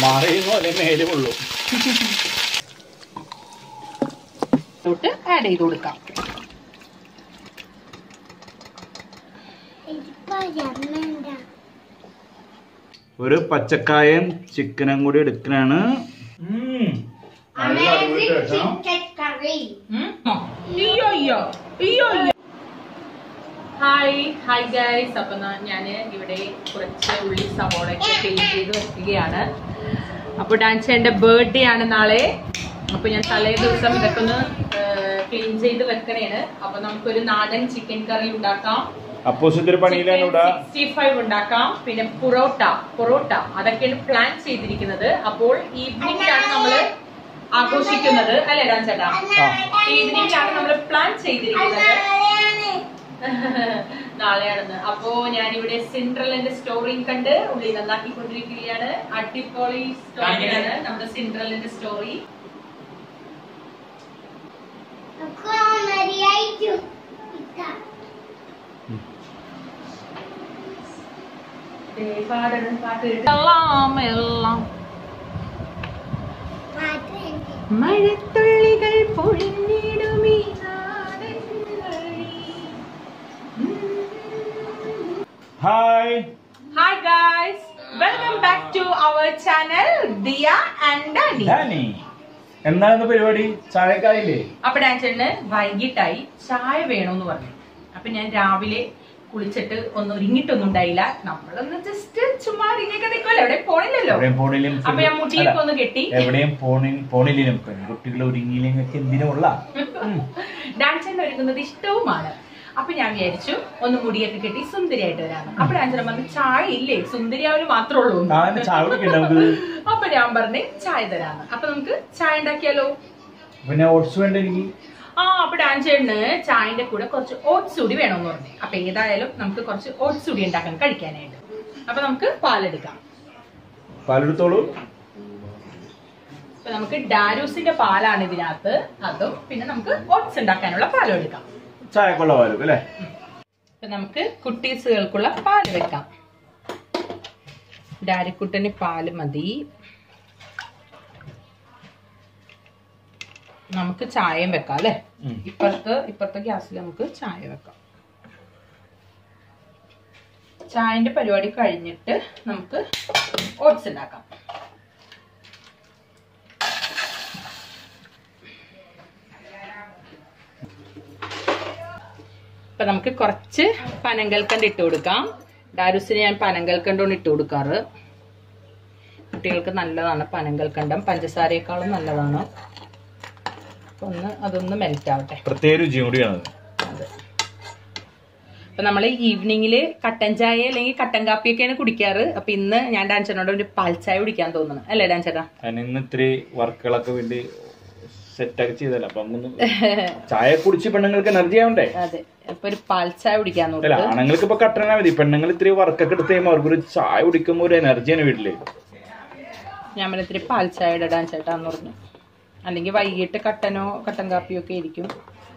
മാറിയുമോ അല്ലെങ്കിൽ മേലും ഉള്ളൂ ോട്ട് ആഡ് ചെയ്ത് കൊടുക്കാം ഒരു പച്ചക്കായും ചിക്കനും കൂടി എടുക്കണാണ് നല്ല അടിപൊളി taste ആ. അയ്യോ അയ്യോ അയ്യോ അയ്യോ ഹായ് ഹായ് ഗൈസ് അപ്പൊ ഞാൻ ഇവിടെ കുറച്ച് ഉള്ളി സവോളയൊക്കെ ക്ലീൻ ചെയ്ത് വെക്കുകയാണ് അപ്പൊ ഡാൻസേന്റെ ബർത്ത്ഡേ ആണ് നാളെ അപ്പൊ ഞാൻ തലേ ദിവസം ഇതൊക്കെ ഒന്ന് ക്ലീൻ ചെയ്ത് വെക്കണേണ് അപ്പൊ നമുക്കൊരു നാടൻ ചിക്കൻ കറി ഉണ്ടാക്കാം അപ്പോസിറ്റൊരു പണിയിലാണ് ഇവിടെ സിക്സ്റ്റി ഫൈവ് ഉണ്ടാക്കാം പിന്നെ പൊറോട്ട പൊറോട്ട അതൊക്കെയാണ് പ്ലാൻ ചെയ്തിരിക്കുന്നത് അപ്പോൾ ഈവനിങ്ങിലാണ് നമ്മള് ആഘോഷിക്കുന്നത് അല്ലേ ഡാൻസേട്ടാ ആ ഈവനിങ്ങിലാണ് നമ്മൾ പ്ലാൻ ചെയ്തിരിക്കുന്നത് നാളെയാണെന്ന് അപ്പോ ഞാനിവിടെ സിൻഡ്രലിന്റെ സ്റ്റോറിയും കണ്ട് ഉള്ളി നന്നാക്കിക്കൊണ്ടിരിക്കുകയാണ് അടിപൊളി സ്റ്റോറിയാണ് നമ്മുടെ സിൻഡ്രലിന്റെ സ്റ്റോറി പാടണം പാട്ട് എല്ലാം എല്ലാം മഴത്തുള്ളികൾ പൊഴിഞ്ഞിടുമീ നാടൻ വഴി. Hi hi guys welcome back to our channel Diya and Dani Dani എന്താണ് പരിപാടി ചായക്കായില്ലേ അപ്പൊ ഡാൻസേട്ടന് വൈകിട്ടായി ചായ വേണമെന്ന് പറഞ്ഞു അപ്പൊ ഞാൻ രാവിലെ കുളിച്ചിട്ട് ഒന്ന് ഒരുങ്ങിട്ടൊന്നും ഉണ്ടായില്ല നമ്മളൊന്ന് ജസ്റ്റ് ചുമ്മാ ഒരുങ്ങിയൊക്കെ നിൽക്കുമല്ലോ എവിടെ പോണില്ലല്ലോ എവിടെയും പോണിലും അപ്പൊ ഞാൻ മുടിയൊക്കെ ഒന്ന് കെട്ടി എവിടെയും പോണി പോണില്ലും പെൺകുട്ടികൾ ഒരുങ്ങിയില്ലെങ്കിൽ ഒക്കെ എന്തിനുള്ള ഡാൻസേട്ടൻ ഒരുങ്ങുന്നത് ഇഷ്ടവുമാണ് അപ്പൊ ഞാൻ വിചാരിച്ചു ഒന്ന് മുടിയൊക്കെ കെട്ടി സുന്ദരിയായിട്ട് വരാന്ന് അപ്പൊ ഡാൻസേട്ടൻ പറഞ്ഞു ചായ ഇല്ലേ സുന്ദരിയാവിന് മാത്രമേ ഉള്ളൂ എന്ന്." ഞാൻ ചായ കുടിക്കണ്ട നമുക്ക് അപ്പൊ ഞാൻ പറഞ്ഞു ചായ തരാന്ന് അപ്പൊ നമുക്ക് ചായ ഉണ്ടാക്കിയാലോ പിന്നെ ഓട്സ് വേണ്ട എനിക്ക് ആ അപ്പൊ ഡാൻസേട്ടന് ചായന്റെ കൂടെ കുറച്ച് ഓട്സ് കൂടി വേണമെന്ന് പറഞ്ഞു അപ്പൊ ഏതായാലും നമുക്ക് കുറച്ച് ഓട്സ് കൂടി ഉണ്ടാക്കാൻ കഴിക്കാനായിട്ട് അപ്പൊ നമുക്ക് പാലെടുക്കാം പാലെടുത്തോളൂ അപ്പൊ നമുക്ക് ഡാരൂസിന്റെ പാലാണ് ഇതിനകത്ത് അതും പിന്നെ നമുക്ക് ഓട്സ് ഉണ്ടാക്കാനുള്ള പാലും എടുക്കാം ചായക്കുള്ള പാലും അല്ലേ അപ്പൊ നമുക്ക് കുട്ടീസുകൾക്കുള്ള പാല് വെക്കാം ഡാരിക്കുട്ടന് പാല് മതി നമുക്ക് ചായയും വെക്കാം അല്ലെ ഉം. ഇപ്പുറത്ത് ഇപ്പുറത്തെ ഗ്യാസിൽ നമുക്ക് ചായ വെക്കാം ചായന്റെ പരിപാടി കഴിഞ്ഞിട്ട് നമുക്ക് ഓട്സ് ഉണ്ടാക്കാം ഇപ്പൊ നമുക്ക് കുറച്ച് പനങ്കൽക്കണ്ട് ഇട്ട് കൊടുക്കാം ഡാരുസിന് ഞാൻ പനങ്കൽക്കണ്ടാണ് ഇട്ട് കൊടുക്കാറ് കുട്ടികൾക്ക് നല്ലതാണ് പനങ്കൽക്കണ്ടം പഞ്ചസാരയേക്കാളും നല്ലതാണ് അപ്പൊ ഒന്ന് അതൊന്ന് മെൽറ്റ് ആവട്ടെ പ്രത്യേക രുചിയും കൂടിയാണ് അതെ അപ്പൊ നമ്മള് ഈവനിങ്ങില് കട്ടൻ ചായ അല്ലെങ്കിൽ കട്ടൻ കാപ്പിയൊക്കെയാണ് കുടിക്കാറ് അപ്പൊ ഇന്ന് ഞാൻ ഡാൻസറിനോട് ഒരു പാൽ ചായ കുടിക്കാൻ തോന്നുന്നു അല്ലേ ഡാൻസേട്ടാ ഞാൻ ഇന്ന് ഇത്തിരി വർക്കുകളൊക്കെ വേണ്ടി സെറ്റൊക്കെ ചെയ്തല്ല അപ്പൊ നമുക്കൊന്ന് ചായ കുടിച്ച് പെണ്ണുങ്ങൾക്ക് എനർജി ആവണ്ടേ അതെ അപ്പൊ ഒരു പാൽ ചായ കുടിക്കാൻ അല്ല നോക്കുക ആണുങ്ങൾക്ക് ഇപ്പൊ കട്ടനാ മതി പെണ്ണുങ്ങൾ ഇത്തിരി വർക്കൊക്കെ എടുത്ത് കഴിയുമ്പോൾ അവർക്കൊരു ചായ കുടിക്കുമ്പോ ഒരു എനർജിയാണ് വീട്ടില് ഞാൻ പറഞ്ഞ ഇത്തിരി പാൽ ചായ ഇടാൻ ചേട്ടാന്ന് പറഞ്ഞു അല്ലെങ്കിൽ വൈകിട്ട് കട്ടനോ കട്ടൻ കാപ്പിയോ ഒക്കെ ആയിരിക്കും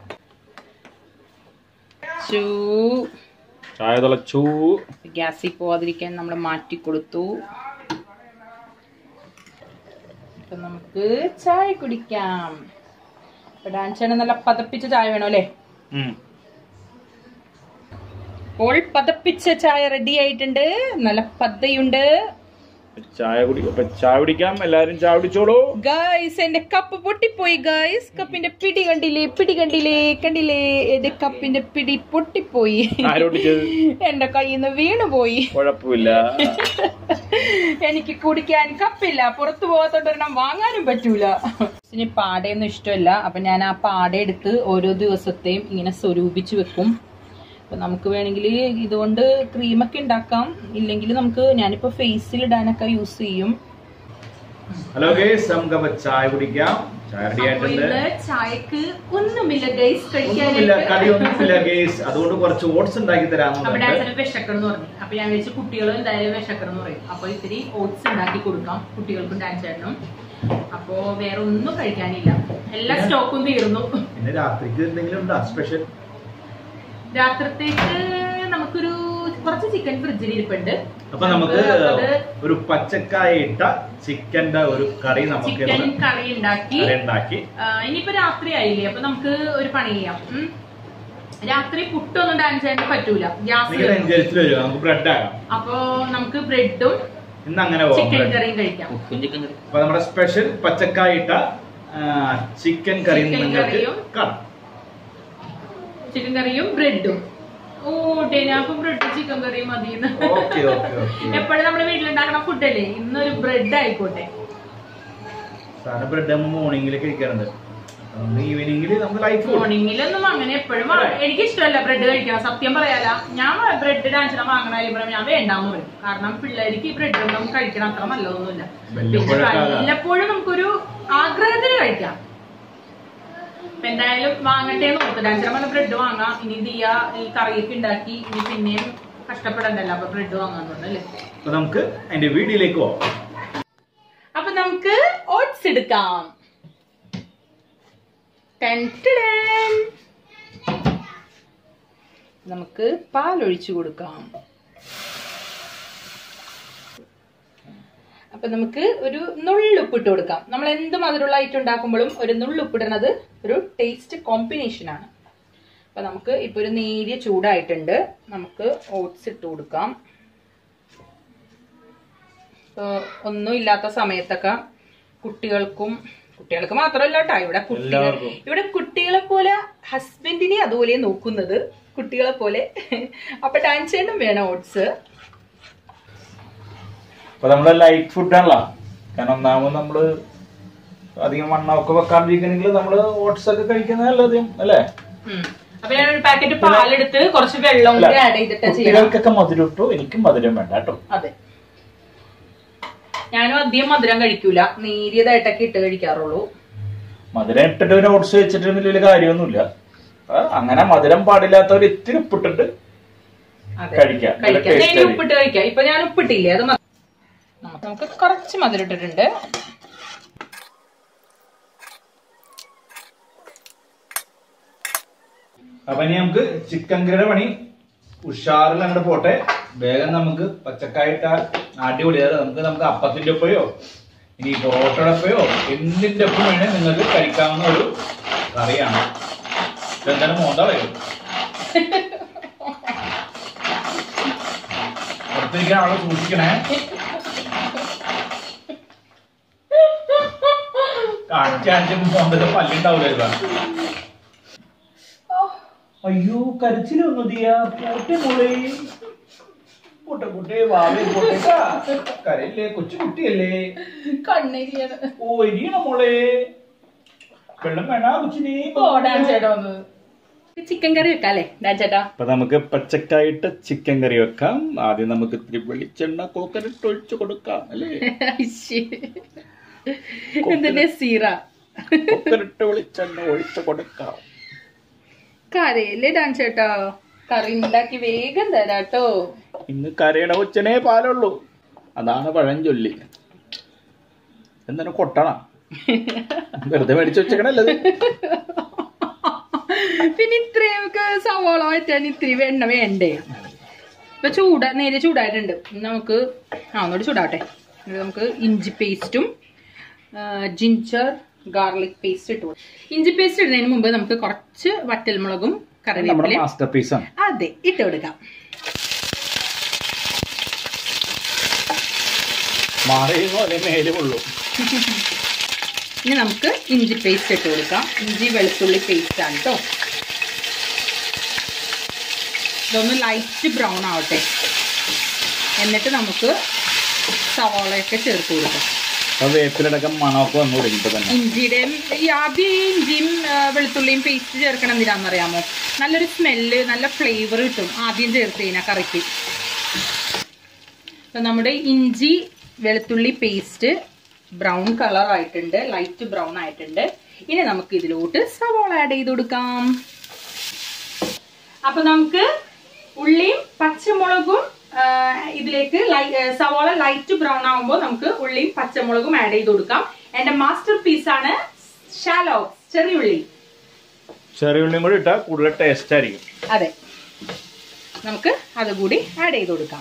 ചൂ ചായ തിളച്ചു ഗ്യാസിൽ പോവാതിരിക്കാൻ നമ്മൾ മാറ്റി കൊടുത്തു അപ്പൊ നമുക്ക് ചായ കുടിക്കാം അപ്പൊ ഡാൻസാണ് നല്ല പതപ്പിച്ച ചായ വേണോ അല്ലേ ഉം. അപ്പോൾ പതപ്പിച്ച ചായ റെഡി ആയിട്ടുണ്ട് നല്ല പതയുണ്ട് ചായ കുടി അപ്പൊ ചായ കുടിക്കാം എല്ലാരും ചായ കുടിച്ചോളൂ ഗായ്സ് എന്റെ കപ്പ് പൊട്ടിപ്പോയി ഗായ്സ് കപ്പിന്റെ പിടി കണ്ടില്ലേ പിടി കണ്ടില്ലേ കണ്ടില്ലേ എന്റെ കപ്പിന്റെ പിടി പൊട്ടിപ്പോയി ആരോടിച്ചത് എന്റെ കയ്യിൽ നിന്ന് വീണുപോയി കുഴപ്പമില്ല എനിക്ക് കുടിക്കാൻ കപ്പില്ല പുറത്തു പോകാത്തോണ്ടൊരെണ്ണം വാങ്ങാനും പറ്റൂല ഇനി പാടയൊന്നും ഇഷ്ടമല്ല അപ്പൊ ഞാൻ ആ പാട എടുത്ത് ഓരോ ദിവസത്തെയും ഇങ്ങനെ സ്വരൂപിച്ച് വെക്കും അപ്പൊ നമുക്ക് വേണമെങ്കിൽ ഇതുകൊണ്ട് ക്രീമൊക്കെ ഉണ്ടാക്കാം ഇല്ലെങ്കിൽ നമുക്ക് ഞാനിപ്പോ ഫേസിൽ ഇടാനൊക്കെ യൂസ് ചെയ്യും ഹലോ ഗേസ് നമുക്ക് അപ്പൊ ചായ കുടിക്കാം ചായ റെഡി അപ്പൊ ആയിട്ടുണ്ട് ഇന്ന് ചായക്ക് ഒന്നുമില്ല ഗൈസ് ഒന്നുമില്ല കഴിക്കാനായിട്ട് കടിയൊന്നുമില്ല ഗേസ് അതുകൊണ്ട് കുറച്ച് ഓട്സ് ഉണ്ടാക്കി അപ്പൊ തരാമെന്നുണ്ട് ഡാൻസന് വിശക്കണം എന്ന് പറഞ്ഞു അപ്പൊ ഞാൻ വെച്ച് കുട്ടികൾ എന്തായാലും വിശക്കണം എന്ന് പറയും അപ്പൊ ഇത്തിരി ഓട്സ് ഉണ്ടാക്കി കൊടുക്കാം കുട്ടികൾക്കും ഡാൻസ് ചേട്ടനും അപ്പോ വേറെ ഒന്നും കഴിക്കാനില്ല എല്ലാ സ്റ്റോക്കും തീർന്നു പിന്നെ രാത്രിക്ക് എന്തെങ്കിലും ഉണ്ടോ സ്പെഷ്യൽ രാത്രിത്തേക്ക് നമുക്കൊരു കുറച്ച് കുറച്ച് ചിക്കൻ ഫ്രിഡ്ജിൽ ഇരിപ്പുണ്ട് അപ്പൊ നമുക്ക് അത് ഒരു പച്ചക്കായ ഇട്ട ചിക്കന്റെ ഒരു കറി നമുക്ക് ചിക്കൻ ഇന്ന് കറി ഉണ്ടാക്കി കറി ഉണ്ടാക്കി ആ, ഇനിയിപ്പോ രാത്രി ആയില്ലേ അപ്പൊ നമുക്ക് ഒരു പണി ചെയ്യാം ഉം. രാത്രി പുട്ടൊന്നും ഡാൻസ് ചെയ്യാൻ പറ്റൂല ഗ്യാസ് നിങ്ങൾ നെഞ്ചരിച്ചിൽ വരിക നമുക്ക് ബ്രെഡ് ആകാം അപ്പൊ നമുക്ക് ബ്രെഡും ഇന്ന് അങ്ങനെ പോകാം ചിക്കൻ bread. കറിയും കഴിക്കാം അപ്പൊ നമ്മുടെ സ്പെഷ്യൽ പച്ചക്കായ ഇട്ട ചിക്കൻ കറി ചിക്കൻ നിങ്ങൾക്ക് കറിയും കാണാം ചിക്കൻ കറിയും ബ്രെഡും ഓ ഡേനാപ്പ് ബ്രെഡ് ചിക്കൻ കറിയും മതിയെന്ന് ഓക്കെ ഓക്കെ ഓക്കെ എപ്പോഴും നമ്മുടെ വീട്ടിലുണ്ടാക്കുന്ന ഫുഡല്ലേ ഇന്നൊരു ബ്രെഡ് ആയിക്കോട്ടെ സാധനം ബ്രെഡ് നമ്മൾ മോർണിംഗിൽ കഴിക്കാറുണ്ട് നമുക്ക് ഈവനിങ്ങിൽ നമുക്ക് ലൈഫ് മോർണിംഗിലൊന്നും അങ്ങനെ എപ്പോഴും എനിക്ക് ഇഷ്ടമല്ല ബ്രെഡ് കഴിക്കണം സത്യം പറയാല ഞാൻ ബ്രെഡ് ഡാൻസിനെ വാങ്ങണ കാര്യം പറയാം ഞാൻ വേണ്ടാന്ന് പറയും കാരണം പിള്ളേർക്ക് ഈ ബ്രെഡ് ഒന്നും കഴിക്കണം അത്ര നല്ലതൊന്നുമില്ല പിന്നെ വല്ലപ്പോഴൊക്കെ ആകാം. വല്ലപ്പോഴും നമുക്കൊരു ആഗ്രഹത്തിന് കഴിക്കാം അപ്പൊ എന്തായാലും വാങ്ങട്ടെ എന്ന് ഓർത്ത് ഡാൻസിനെ പറഞ്ഞ ബ്രെഡ് വാങ്ങാം ഇനി ദിയ ഈ കറിയൊക്കെ ഉണ്ടാക്കി ഇനി പിന്നെയും കഷ്ടപ്പെടണ്ടല്ലോ അപ്പൊ ബ്രെഡ് വാങ്ങാന്നുണ്ട് അല്ലേ അപ്പൊ നമുക്ക് അതിന്റെ വീഡിയോയിലേക്ക് പോവാം അപ്പൊ നമുക്ക് ഓട്സ് എടുക്കാം ടൻ ടിടൻ. നമുക്ക് പാലൊഴിച്ചു കൊടുക്കാം അപ്പൊ നമുക്ക് ഒരു നുള്ളുപ്പിട്ട് കൊടുക്കാം നമ്മൾ എന്ത് മധുരമുള്ള ഐറ്റം ഉണ്ടാക്കുമ്പോഴും ഒരു നുള്ളുപ്പിടുന്നത് ഒരു ടേസ്റ്റ് കോമ്പിനേഷൻ ആണ് അപ്പൊ നമുക്ക് ഇപ്പൊ ഒരു നേരിയ ചൂടായിട്ടുണ്ട് നമുക്ക് ഓട്സ് ഇട്ട് കൊടുക്കാം ഇപ്പൊ ഒന്നും ഇല്ലാത്ത സമയത്തൊക്കെ കുട്ടികൾക്കും കുട്ടികൾക്ക് മാത്രമല്ല കേട്ടോ ഇവിടെ കുട്ടികൾ എല്ലാവർക്കും. ഇവിടെ കുട്ടികളെ പോലെ ഹസ്ബൻഡിനെ അതുപോലെ നോക്കുന്നത് കുട്ടികളെ പോലെ അപ്പൊ ഡാൻസേണ്ടും വേണം ഓട്സ് അപ്പൊ നമ്മളെ ലൈറ്റ് ഫുഡാണല്ലോ കാരണം ഒന്നാമത് നമ്മള് അധികം വണ്ണമൊക്കെ വെക്കാണ്ടിരിക്കണമെങ്കിൽ നമ്മള് ഓട്സ് ഒക്കെ കഴിക്കുന്നത് നല്ലതും അല്ലേ അപ്പൊ ഞാൻ ഒരു പാക്കറ്റ് പാലെടുത്ത് കുറച്ച് വെള്ളം അല്ല, കൂടി ആഡ് ചെയ്തിട്ട് ചെയ്യാം കുട്ടികൾക്കൊക്കെ മധുരം ഇട്ടു എനിക്കും മധുരം വേണ്ട കേട്ടോ അതെ ഞാനും അധികം മധുരം കഴിക്കൂല നേരിയതായിട്ടൊക്കെ ഇട്ട് കഴിക്കാറുള്ളൂ മധുരം ഇട്ടിട്ട് പിന്നെ ഓട്സ് വെച്ചിട്ട് വലിയ കാര്യമൊന്നുമില്ല ആ, അങ്ങനെ മധുരം പാടില്ലാത്തവർ ഇത്തിരി ഉപ്പിട്ടിട്ട് അതെ കഴിക്കാം. നല്ല കഴിക്കാം taste ഞാൻ ആയിരിക്കും. ഉപ്പിട്ട് കഴിക്കാം ഇപ്പൊ ഞാൻ ഉപ്പിട്ടില്ലേ അത് മതി. നമുക്ക് നമുക്ക് കുറച്ച് മധുരം ഇട്ടിട്ടുണ്ട് അപ്പൊ ഇനി നമുക്ക് ചിക്കൻ കറിയുടെ പണി ഉഷാറിൽ അങ്ങോട്ട് പോട്ടെ വേഗം നമുക്ക് പച്ചക്കായിട്ട അടിപൊളിയാണ് നമുക്ക് നമുക്ക് അപ്പത്തിന്റെ ഒപ്പയോ ഇനി പൊറോട്ടയുടെ ഒപ്പയോ എന്തിന്റെ ഒപ്പം വേണേ നിങ്ങൾക്ക് കഴിക്കാവുന്ന ഒരു കറിയാണ് ഇതെന്തായാലും മോന്താളയോ പുറത്തിരിക്കാൻ ആളെ സൂക്ഷിക്കണേ കാണിച്ച് കാണിച്ച് മോന്തത്തെ പല്ലുണ്ടാവില്ല അയ്യോ കരച്ചിലൊന്നു ദിയ പോട്ടെ മോളെ പോട്ടെ പോട്ടെ വാവേ പോട്ടെ കരയില്ലേ കൊച്ചു കുട്ടിയല്ലേ കണ്ണേരിയാണ് ഓ എരിയണ മോളെ വെള്ളം വേണ കൊച്ചിനെ ചിക്കൻ കറി വെക്കാം അല്ലേ ഡാൻ ചേട്ടാ അപ്പൊ നമുക്ക് പച്ചക്കായിട്ട് ചിക്കൻ കറി വെക്കാം ആദ്യം നമുക്ക് ഇത്തിരി വെളിച്ചെണ്ണ കോക്കനട്ട് ഒഴിച്ചു കൊടുക്കാം അല്ലേ എന്തിന്റെ സീറ കോക്കനട്ട് വെളിച്ചെണ്ണ ഒഴിച്ചു കൊടുക്കാം കരയല്ലേ ഡാൻ ചേട്ടാ കറി ഉണ്ടാക്കി വേഗം തരാട്ടോ ഇന്ന് കരയണ കൊച്ചനെ പാലുള്ളൂ അതാണ് പഴഞ്ചൊല്ലി എന്താണ് കൊട്ടണ വെറുതെ മേടിച്ചു വെച്ചേക്കണല്ലത് പിന്നെ ഇത്രയും ഒക്കെ സവാള വറ്റാൻ ഇത്തിരി എണ്ണ വേണ്ടേ ഇപ്പൊ ചൂട നേരെ ചൂടായിട്ടുണ്ട് ഇനി നമുക്ക് ആ ഒന്നുകൂടി ചൂടാവട്ടെ ഇത് നമുക്ക് ഇഞ്ചി പേസ്റ്റും ജിഞ്ചർ ഗാർലിക് പേസ്റ്റ് ഇട്ടു കൊടുക്കാം. ഇഞ്ചി പേസ്റ്റ് ഇടുന്നതിന് മുമ്പ് നമുക്ക് കുറച്ച് വറ്റൽമുളകും നമ്മുടെ കറിവേപ്പിലയും മാസ്റ്റർ പീസാണ് അതെ ഇട്ട് കൊടുക്കാം മാറിയോ അല്ലെ മേലെ ഉള്ളൂ ഇനി നമുക്ക് ഇഞ്ചി പേസ്റ്റ് ഇട്ട് കൊടുക്കാം ഇഞ്ചി വെളുത്തുള്ളി പേസ്റ്റ് ആണ് കേട്ടോ ഇതൊന്ന് ലൈറ്റ് ബ്രൗൺ ആവട്ടെ എന്നിട്ട് നമുക്ക് സവാളയൊക്കെ ചേർത്ത് കൊടുക്കാം അപ്പൊ വേപ്പിലടക്കം മണമൊക്കെ വന്നു തുടങ്ങിയിട്ട് തന്നെ ഇഞ്ചിയുടെയും ഈ ആദ്യം ഈ ഇഞ്ചിയും ആ, വെളുത്തുള്ളിയും പേസ്റ്റ് ചേർക്കണം എന്തിനാണെന്നറിയാമോ നല്ലൊരു സ്മെല്ല് നല്ല ഫ്ലേവർ കിട്ടും ആദ്യം ചേർത്ത് കഴിഞ്ഞാൽ കറിക്ക് അപ്പൊ നമ്മുടെ ഇഞ്ചി വെളുത്തുള്ളി പേസ്റ്റ് ബ്രൗൺ കളർ ആയിട്ടുണ്ട് ലൈറ്റ് ബ്രൗൺ ആയിട്ടുണ്ട് ഇനി നമുക്ക് ഇതിലോട്ട് സവാള ആഡ് ചെയ്ത് കൊടുക്കാം അപ്പൊ നമുക്ക് ഉള്ളിയും പച്ചമുളകും ആ, ഇതിലേക്ക് ലൈ- ആ, സവാള ലൈറ്റ് ബ്രൗൺ ആകുമ്പോൾ നമുക്ക് ഉള്ളിയും പച്ചമുളകും ആഡ് ചെയ്ത് കൊടുക്കാം എന്റെ മാസ്റ്റർ പീസ് ആണ് ഷാലോ ചെറിയുള്ളി ചെറിയ ഉള്ളിയും കൂടി ഇട്ടാൽ കൂടുതൽ ടേസ്റ്റ് ആയിരിക്കും അതെ നമുക്ക് അതുകൂടി ആഡ് ചെയ്ത് കൊടുക്കാം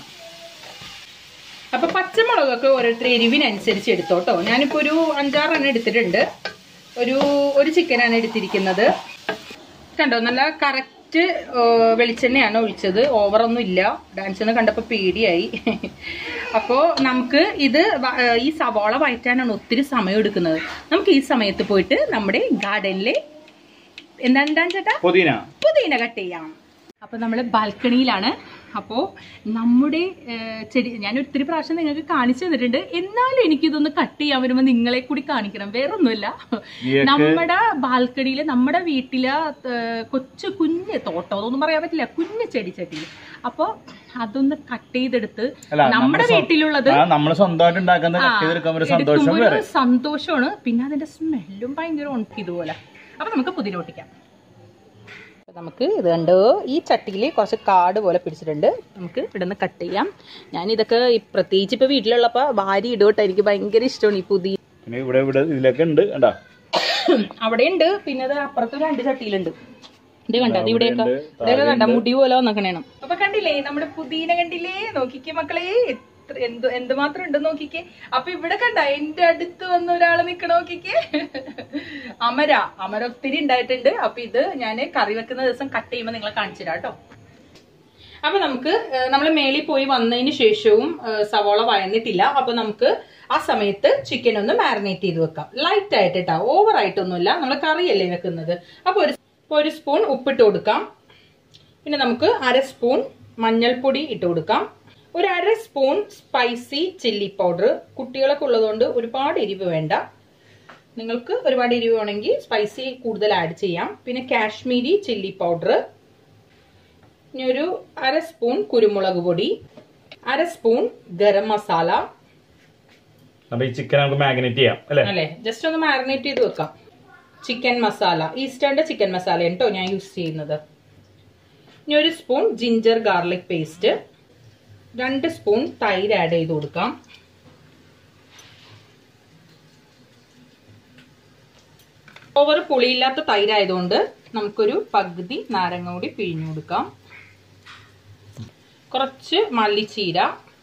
അപ്പൊ പച്ചമുളകൊക്കെ ഓരോരുത്തർ എരിവിനനുസരിച്ച് എടുത്തോട്ടോ ഞാനിപ്പോ ഒരു അഞ്ചാറെണ്ണം എടുത്തിട്ടുണ്ട് ഒരു ഒരു ചിക്കനാണ് എടുത്തിരിക്കുന്നത് കണ്ടോ നല്ല കറക്റ്റ് വെളിച്ചെണ്ണയാണ് ഒഴിച്ചത് ഓവറൊന്നും ഇല്ല ഡാൻസിന് കണ്ടപ്പോൾ പേടിയായി അപ്പോൾ നമുക്ക് ഇത് വ- ഏ, ഈ സവാള വഴറ്റാനാണ് ഒത്തിരി സമയം എടുക്കുന്നത് നമുക്ക് ഈ സമയത്ത് പോയിട്ട് നമ്മുടെ ഗാർഡനിലെ എന്താണ് എന്താണ് ചേട്ടാ പുതിന പുതിന കട്ട് ചെയ്യാം അപ്പൊ നമ്മള് ബാൽക്കണിയിലാണ് അപ്പോ നമ്മുടെ ഏഹ്, ചെടി ഞാൻ ഒത്തിരി പ്രാവശ്യം നിങ്ങൾക്ക് കാണിച്ചു തന്നിട്ടുണ്ട് എന്നാലും എനിക്കിതൊന്ന് കട്ട് ചെയ്യാൻ വരുമ്പോ നിങ്ങളെ കൂടി കാണിക്കണം വേറൊന്നുമില്ല നീയൊക്കെ- നമ്മുടെ ബാൽക്കണിയില് നമ്മുടെ വീട്ടിലെ ഏഹ്, കൊച്ചു കുഞ്ഞ് തോട്ടം അതൊന്നും പറയാൻ പറ്റില്ല കുഞ്ഞ് ചെടി ചട്ടി അപ്പൊ അതൊന്ന് കട്ട് ചെയ്തെടുത്ത് അല്ല, നമ്മുടെ നമ്മള് സ്വ- വീട്ടിലുള്ളത് ആ നമ്മൾ സ്വന്തമായിട്ട് ഉണ്ടാക്കുന്ന കട്ട് ചെയ്തെടുക്കാൻ ഒരു സന്തോഷം എടുക്കുമ്പോ വേറെ ഒരു സന്തോഷമാണ് പിന്നെ അതിന്റെ സ്മെല്ലും ഭയങ്കര ഉണക്കി ഇതുപോലെ അപ്പൊ നമുക്ക് പുതിന പൊട്ടിക്കാം അപ്പൊ നമുക്ക് ഇത് കണ്ടോ ഈ ചട്ടിയിൽ കുറച്ച് കാട് പോലെ പിടിച്ചിട്ടുണ്ട് നമുക്ക് ഇവിടുന്ന് കട്ട് ചെയ്യാം ഞാൻ ഇതൊക്കെ ഈ പ്രത്യേകിച്ച് ഇപ്പൊ വീട്ടിലുള്ളപ്പോ ഭാര്യ ഇടുവട്ടെ എനിക്ക് ഭയങ്കര ഇഷ്ടമാണ് ഈ പുതിയ പിന്നെ ഇവിടെ ഇവിടെ ഇതിലൊക്കെ ഉണ്ട് കണ്ടാ അവിടെ ഉണ്ട് പിന്നെ അത് അപ്പുറത്ത് രണ്ട് ചട്ടിയിലുണ്ട് ഇത് കണ്ട അത് ഇവിടെയൊക്കെ ഉണ്ട്, ഇവിടെയൊക്കെ കണ്ട മുടി പോലെ വന്നേക്കണേണം അപ്പൊ കണ്ടില്ലേ നമ്മുടെ പുതിന കണ്ടില്ലേ നോക്കിക്കേ മക്കളെ എത്ര എന്ത് എന്തുമാത്രം ഉണ്ട് നോക്കിക്കേ അപ്പൊ ഇവിടെ കണ്ട എന്റെ അടുത്ത് വന്ന ഒരാള് നിക്കണ നോക്കിക്കേ അമര അമര ഒത്തിരി ഉണ്ടായിട്ടുണ്ട് അപ്പൊ ഇത് ഞാൻ കറി വെക്കുന്ന ദിവസം കട്ട് ചെയ്യുമ്പോ നിങ്ങളെ കാണിച്ചു തരാം കേട്ടോ അപ്പൊ നമുക്ക് നമ്മൾ മേളിൽ പോയി വന്നതിന് ശേഷവും ഏഹ്, സവോള വഴന്നിട്ടില്ല അപ്പൊ നമുക്ക് ആ സമയത്ത് ചിക്കൻ ഒന്ന് മാരിനേറ്റ് ചെയ്ത് വെക്കാം ലൈറ്റ് ആയിട്ട് കേട്ടോ ഓവർ ആയിട്ടൊന്നുമില്ല നമ്മൾ കറിയല്ലേ വെക്കുന്നത് അപ്പൊ ഒരു ഇപ്പൊ ഒരു സ്പൂൺ ഉപ്പിട്ട് കൊടുക്കാം പിന്നെ നമുക്ക് അര സ്പൂൺ മഞ്ഞൾപ്പൊടി ഇട്ട് കൊടുക്കാം ഒരു അര സ്പൂൺ സ്പൈസി ചില്ലി പൗഡർ കുട്ടികളൊക്കെ ഉള്ളതുകൊണ്ട് ഒരുപാട് എരിവ് വേണ്ട നിങ്ങൾക്ക് ഒരുപാട് എരിവ് വേണമെങ്കിൽ സ്പൈസി കൂടുതൽ ആഡ് ചെയ്യാം പിന്നെ കാശ്മീരി ചില്ലി പൗഡർ ഇനി ഒരു അര സ്പൂൺ കുരുമുളക് പൊടി അര സ്പൂൺ ഗരം മസാല അപ്പൊ ഈ ചിക്കൻ നമുക്ക് മാഗ്നേറ്റ് ചെയ്യാം അല്ലെ അല്ലെ ജസ്റ്റ് ഒന്ന് മാരിനേറ്റ് ചെയ്ത് വെക്കാം ചിക്കൻ മസാല ഈസ്റ്റേണിന്റെ ചിക്കൻ മസാല കേട്ടോ ഞാൻ യൂസ് ചെയ്യുന്നത് ഇനി ഒരു സ്പൂൺ ജിഞ്ചർ ഗാർലിക് പേസ്റ്റ് രണ്ട് സ്പൂൺ തൈര് ആഡ് ചെയ്ത് കൊടുക്കാം ഓവർ പുളിയില്ലാത്ത തൈരായതുകൊണ്ട് നമുക്കൊരു പകുതി നാരങ്ങ കൂടി പിഴിഞ്ഞു കൊടുക്കാം കുറച്ച് മല്ലിച്ചീര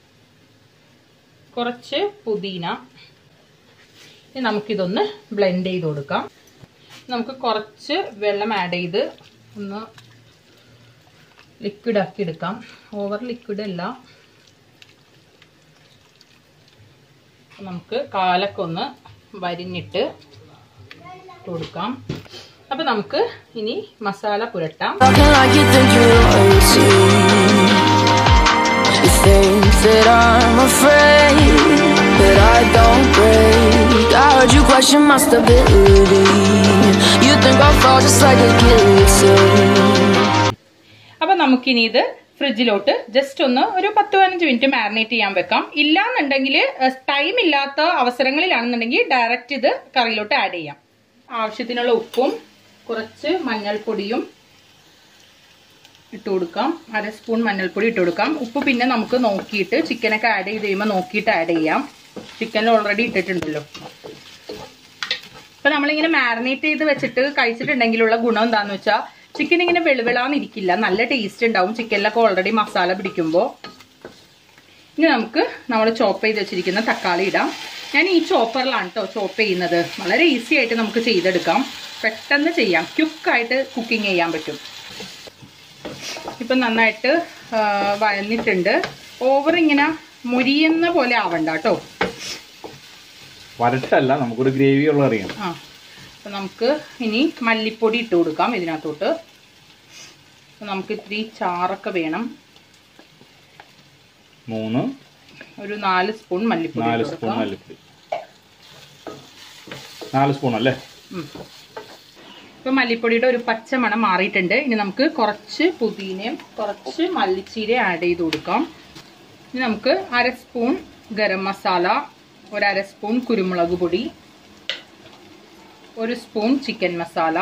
കുറച്ച് പുതിന ഇനി നമുക്കിതൊന്ന് ബ്ലെൻഡ് ചെയ്ത് കൊടുക്കാം നമുക്ക് കുറച്ച് വെള്ളം ആഡ് ചെയ്ത് ഒന്ന് ലിക്വിഡ് ആക്കി എടുക്കാം ഓവർ ലിക്വിഡ് അല്ല നമുക്ക് കാലൊക്കെ ഒന്ന് വരിഞ്ഞിട്ട് ഇട്ട് കൊടുക്കാം അപ്പൊ നമുക്ക് ഇനി masala പുരട്ടാം Talking like you think you want to. You think that I'm afraid, but I don't break. I heard you question my stability. You think I'll fall just like a guillotine. അപ്പൊ നമുക്കിനി ഇത് ഫ്രിഡ്ജിലോട്ട് ജസ്റ്റ് ഒന്ന് ഒരു പത്ത് പതിനഞ്ച് minute marinate ചെയ്യാൻ വെക്കാം ഇല്ലാന്നുണ്ടെങ്കിൽ ടൈം ഇല്ലാത്ത അവസരങ്ങളിലാണെന്നുണ്ടെങ്കിൽ ഡയറക്റ്റ് ഇത് കറിയിലോട്ട് ആഡ് ചെയ്യാം ആവശ്യത്തിനുള്ള ഉപ്പും കുറച്ച് മഞ്ഞൾപ്പൊടിയും ഇട്ട് കൊടുക്കാം അര സ്പൂൺ മഞ്ഞൾപ്പൊടി ഇട്ട് കൊടുക്കാം ഉപ്പ് പിന്നെ നമുക്ക് നോക്കിയിട്ട് ചിക്കനൊക്കെ ആഡ് ചെയ്ത് കഴിയുമ്പോൾ നോക്കിയിട്ട് ആഡ് ചെയ്യാം ചിക്കനിൽ ഓൾറെഡി ഇട്ടിട്ടുണ്ടല്ലോ ഇപ്പൊ നമ്മളിങ്ങനെ മാരിനേറ്റ് ചെയ്ത് വെച്ചിട്ട് കഴിച്ചിട്ടുണ്ടെങ്കിലുള്ള ഗുണം എന്താന്ന് വെച്ചാൽ ചിക്കൻ ഇങ്ങനെ വെളുവിളാന്നിരിക്കില്ല നല്ല ടേസ്റ്റ് ഉണ്ടാവും ചിക്കനിലൊക്കെ ഓൾറെഡി മസാല പിടിക്കുമ്പോൾ ഇനി നമുക്ക് നമ്മൾ ചോപ്പ് ചെയ്ത് വെച്ചിരിക്കുന്ന തക്കാളി ഇടാം ഞാൻ ഈ ചോപ്പറിലാണ് കേട്ടോ ചോപ്പ് ചെയ്യുന്നത് വളരെ ഈസി ആയിട്ട് നമുക്ക് ചെയ്തെടുക്കാം പെട്ടെന്ന് ചെയ്യാം ക്യുക്കായിട്ട് കുക്കിംഗ് ചെയ്യാൻ പറ്റും ഇപ്പം നന്നായിട്ട് ആ, വഴന്നിട്ടുണ്ട് ഓവർ ഇങ്ങനെ മുരിയുന്ന പോലെ ആവണ്ട കേട്ടോ വരട്ടല്ല നമുക്കൊരു ഗ്രേവി ഉള്ള അറിയാം ആ അപ്പം നമുക്ക് ഇനി മല്ലിപ്പൊടി ഇട്ട് കൊടുക്കാം ഇതിനകത്തോട്ട് അപ്പൊ നമുക്ക് ഇത്തിരി ചാറൊക്കെ വേണം മൂന്ന് ഒരു നാല് സ്പൂൺ മല്ലിപ്പൊടി നാല് ഇട്ട് സ്പൂൺ കൊടുക്കാം മല്ലിപ്പൊടി നാല് സ്പൂൺ അല്ലേ ഉം. ഇപ്പൊ മല്ലിപ്പൊടിയുടെ ഒരു പച്ച മണം മാറിയിട്ടുണ്ട് ഇനി നമുക്ക് കുറച്ച് പുതിനയും കുറച്ച് മല്ലിച്ചീര ആഡ് ചെയ്ത് കൊടുക്കാം ഇനി നമുക്ക് അര സ്പൂൺ ഗരം മസാല ഒരു അര സ്പൂൺ കുരുമുളക് പൊടി ഒരു സ്പൂൺ ചിക്കൻ മസാല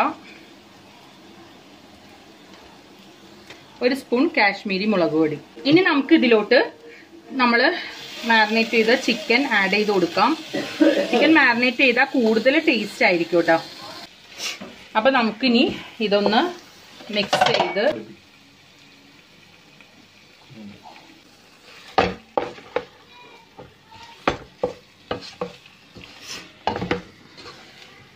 ഒരു സ്പൂൺ കാശ്മീരി മുളക് പൊടി ഇനി നമുക്ക് ഇതിലോട്ട് നമ്മൾ മാരിനേറ്റ് ചെയ്ത ചിക്കൻ ആഡ് ചെയ്ത് കൊടുക്കാം ചിക്കൻ മാരിനേറ്റ് ചെയ്താൽ കൂടുതൽ ടേസ്റ്റ് ആയിരിക്കും കേട്ടോ അപ്പൊ നമുക്കിനി ഇതൊന്ന് മിക്സ് ചെയ്ത്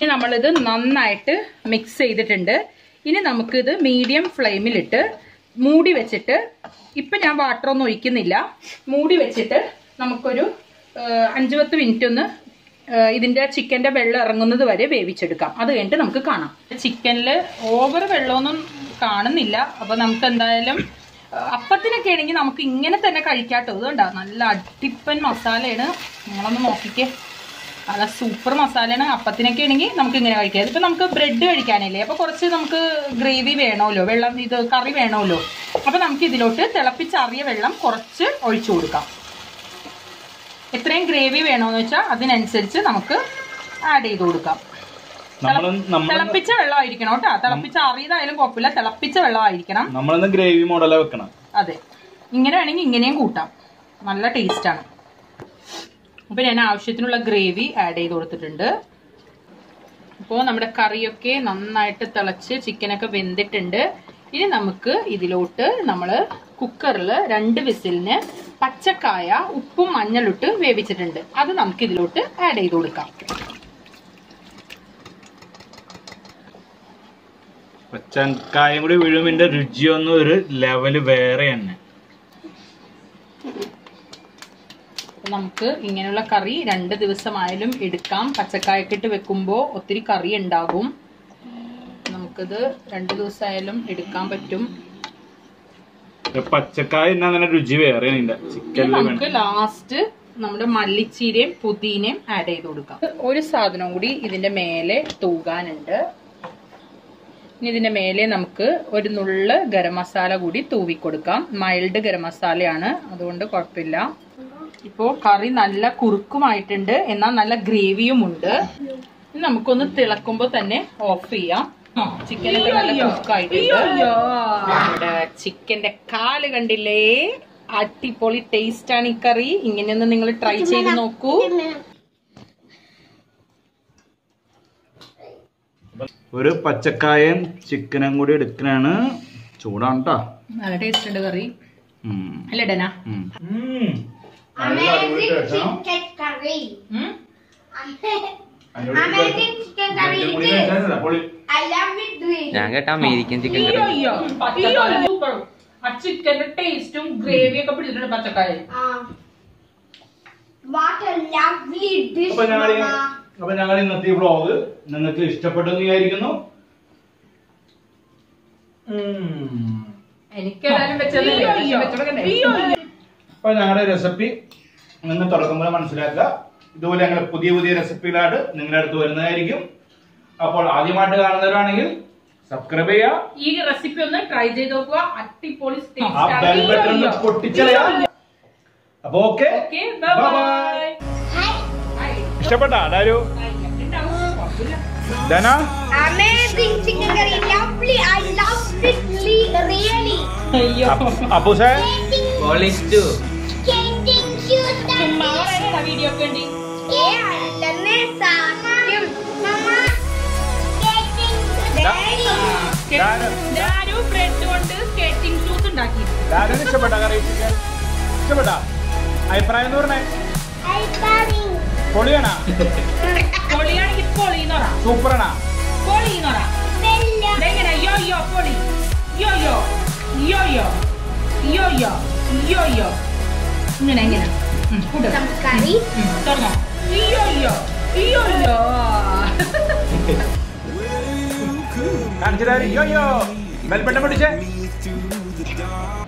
ഇനി നമ്മളിത് നന്നായിട്ട് മിക്സ് ചെയ്തിട്ടുണ്ട് ഇനി നമുക്കിത് മീഡിയം ഫ്ലെയിമിലിട്ട് മൂടി വെച്ചിട്ട് ഇപ്പം ഞാൻ വാട്ടർ ഒന്നും ഒഴിക്കുന്നില്ല മൂടി വെച്ചിട്ട് നമുക്കൊരു ആ, അഞ്ച് പത്ത് മിനിറ്റ് ഒന്ന് ആ, ഇതിന്റെ ചിക്കന്റെ വെള്ളം ഇറങ്ങുന്നത് വരെ വേവിച്ചെടുക്കാം അത് കഴിഞ്ഞിട്ട് നമുക്ക് കാണാം ചിക്കനിൽ ഓവർ വെള്ളമൊന്നും കാണുന്നില്ല അപ്പൊ നമുക്ക് എന്തായാലും ആ, അപ്പത്തിനൊക്കെ ആണെങ്കിൽ നമുക്ക് ഇങ്ങനെ തന്നെ കഴിക്കാട്ടോ ഇതുകൊണ്ടാ നല്ല അടിപ്പൻ മസാലയാണ് നിങ്ങളൊന്ന് നോക്കിക്കേ നല്ല സൂപ്പർ മസാലയാണ് അപ്പത്തിനൊക്കെ ആണെങ്കിൽ നമുക്ക് ഇങ്ങനെ കഴിക്കാം ഇതിപ്പോ നമുക്ക് ബ്രെഡ് കഴിക്കാനില്ലേ അപ്പൊ കുറച്ച് നമുക്ക് ഗ്രേവി വേണമല്ലോ വെള്ളം ഇത് കറി വേണമല്ലോ അപ്പൊ നമുക്ക് ഇതിലോട്ട് തിളപ്പിച്ചറിയ വെള്ളം കുറച്ച് ഒഴിച്ചു കൊടുക്കാം എത്രയും ഗ്രേവി വേണോന്ന് വെച്ചാൽ അതിനനുസരിച്ച് നമുക്ക് ആഡ് ചെയ്ത് കൊടുക്കാം നമ്മൾ നമ്മൾ തിളപ്പിച്ച വെള്ളമായിരിക്കണം കേട്ടോ തിളപ്പിച്ച അറിയതായാലും കുഴപ്പമില്ല തിളപ്പിച്ച വെള്ളമായിരിക്കണം നമ്മളിന്ന് ഗ്രേവി മോഡലാ വെക്കണം അതെ ഇങ്ങനെ വേണമെങ്കിൽ ഇങ്ങനെയും കൂട്ടാം നല്ല ടേസ്റ്റ് ആണ് അപ്പൊ ഞാൻ ആവശ്യത്തിനുള്ള ഗ്രേവി ആഡ് ചെയ്ത് കൊടുത്തിട്ടുണ്ട് അപ്പോൾ നമ്മുടെ കറിയൊക്കെ നന്നായിട്ട് തിളച്ച് ചിക്കനൊക്കെ വെന്തിട്ടുണ്ട് ഇനി നമുക്ക് ഇതിലോട്ട് നമ്മൾ കുക്കറിൽ രണ്ട് വിസിലിന് പച്ചക്കായ ഉപ്പും മഞ്ഞളിട്ട് വേവിച്ചിട്ടുണ്ട് അത് നമുക്ക് ഇതിലോട്ട് ആഡ് ചെയ്ത് കൊടുക്കാം പച്ചക്കായും കൂടി വീഴുമ്പോ രുചിയൊന്നും ഒരു ലെവല് വേറെ തന്നെ അപ്പൊ നമുക്ക് ഇങ്ങനെയുള്ള കറി രണ്ട് ദിവസമായാലും എടുക്കാം പച്ചക്കായൊക്കെ ഇട്ട് വെക്കുമ്പോൾ ഒത്തിരി കറി ഉണ്ടാകും നമുക്കിത് രണ്ട് ദിവസമായാലും എടുക്കാൻ പറ്റും പച്ചക്കായ എന്നാ തന്നെ രുചി വേറെ ഇതിന്റെ ഇനി ചിക്കനിൽ നമുക്ക് ലാസ്റ്റ് നമ്മുടെ മല്ലിച്ചീരയും പുതിനയും ആഡ് ചെയ്ത് കൊടുക്കാം ഒരു സാധനം കൂടി ഇതിന്റെ മേലെ തൂകാനുണ്ട് ഇനി ഇതിന്റെ മേലെ നമുക്ക് ഒരു നുള്ള് ഗരം മസാല കൂടി തൂവി കൊടുക്കാം മൈൽഡ് ഗരം മസാലയാണ് അതുകൊണ്ട് കുഴപ്പമില്ല ഇപ്പോ കറി നല്ല കുറുക്കുമായിട്ടുണ്ട് എന്നാൽ നല്ല ഗ്രേവിയും ഉണ്ട് ഇനി നമുക്കൊന്ന് തിളക്കുമ്പോ തന്നെ ഓഫ് ചെയ്യാം ചിക്കനൊക്കെ നല്ല കുക്കായിട്ടുണ്ട് നമ്മുടെ ചിക്കന്റെ കാല് കണ്ടില്ലേ അടിപൊളി ടേസ്റ്റ് ആണ് ഈ കറി ഇങ്ങനെയൊന്ന് നിങ്ങൾ ട്രൈ ചെയ്ത് നോക്കൂ ഒരു പച്ചക്കായും ചിക്കനും കൂടി എടുക്കണാണ് ചൂടാണ് കേട്ടോ നല്ല ടേസ്റ്റ് ഉണ്ട് കറി അല്ലേ ഡന Amazing chicken curry. ഉം? Amazing chicken curry it is. I love it doing. ഞാൻ കേട്ട അമേരിക്കൻ ചിക്കൻ അയ്യോ, കറി അയ്യോ. പച്ചക്കായ super. ആ ചിക്കന്റെ ടേസ്റ്റും ഗ്രേവിയും ഒക്കെ പിടിച്ചിട്ടുണ്ട് പച്ചക്കായ Um, what a lovely dish, അപ്പൊ ഞങ്ങൾ Mama. അപ്പൊ ഞങ്ങൾ ഇന്നത്തെ ഈ വ്ളോഗ് നിങ്ങൾക്ക് ഇഷ്ടപ്പെട്ടെന്ന് വിചാരിക്കുന്നു എനിക്കേതായാലും വെച്ചതല്ലേ വെച്ചോടക്കണ്ടേ? അപ്പൊ ഞങ്ങളുടെ റെസിപ്പി നിങ്ങൾ തുടങ്ങുമ്പോൾ മനസ്സിലാക്കുക ഇതുപോലെ ഞങ്ങൾ പുതിയ പുതിയ റെസിപ്പികളായിട്ട് നിങ്ങളുടെ അടുത്ത് വരുന്നതായിരിക്കും അപ്പോൾ ആദ്യമായിട്ട് കാണുന്നവരാണെങ്കിൽ സബ്സ്ക്രൈബ് ചെയ്യുക ഈ റെസിപ്പി ഒന്ന് ട്രൈ ചെയ്ത് നോക്കുക അടിപൊളി ആ ബെൽ ബട്ടൺ ഒന്ന് പൊട്ടിച്ചളയാ അപ്പൊ ഓക്കെ ഓക്കെ ബൈ ഇഷ്ടപ്പെട്ടാ ഡാരു ധന Amazing chicken curry, lovely. I loved it le- really. അയ്യോ അപ്പൂസേ Skating, പോളിസ്റ്റു skating shoes that ചുമ്മാ പറയണ വീഡിയോ ഒക്കെ ഉണ്ട് Yeah, അല്ലെന്നേ സാധ്യം. Mama, skating daddy. ഞാനും ബ്രെഡ് കൊണ്ട് സ്കേറ്റിംഗ് ഷൂസ് ഉണ്ടാക്കി ഡാരുവിന് ഇഷ്ടപ്പെട്ട കറി ചിക്കൻ ഇഷ്ടപ്പെട്ട അഭിപ്രായം എന്ന് പറഞ്ഞേ I daddy. പൊളിയാണാ പൊളിയാണെങ്കിൽ പൊളിന്ന് പറ സൂപ്പറാണാ പൊളിന്ന് പറ Bella. ഇതെങ്ങനെ യോ യോ പൊളി യോ യോ യോ യോ യോ യോ യോ യോ ഇങ്ങനെ എങ്ങനെ കൂട്ടുക Some curry. തുറന്നോ യോ യോ യോ യോ കാണിച്ചു യോ യോ ബെൽബട്ടം പിടിച്ചേ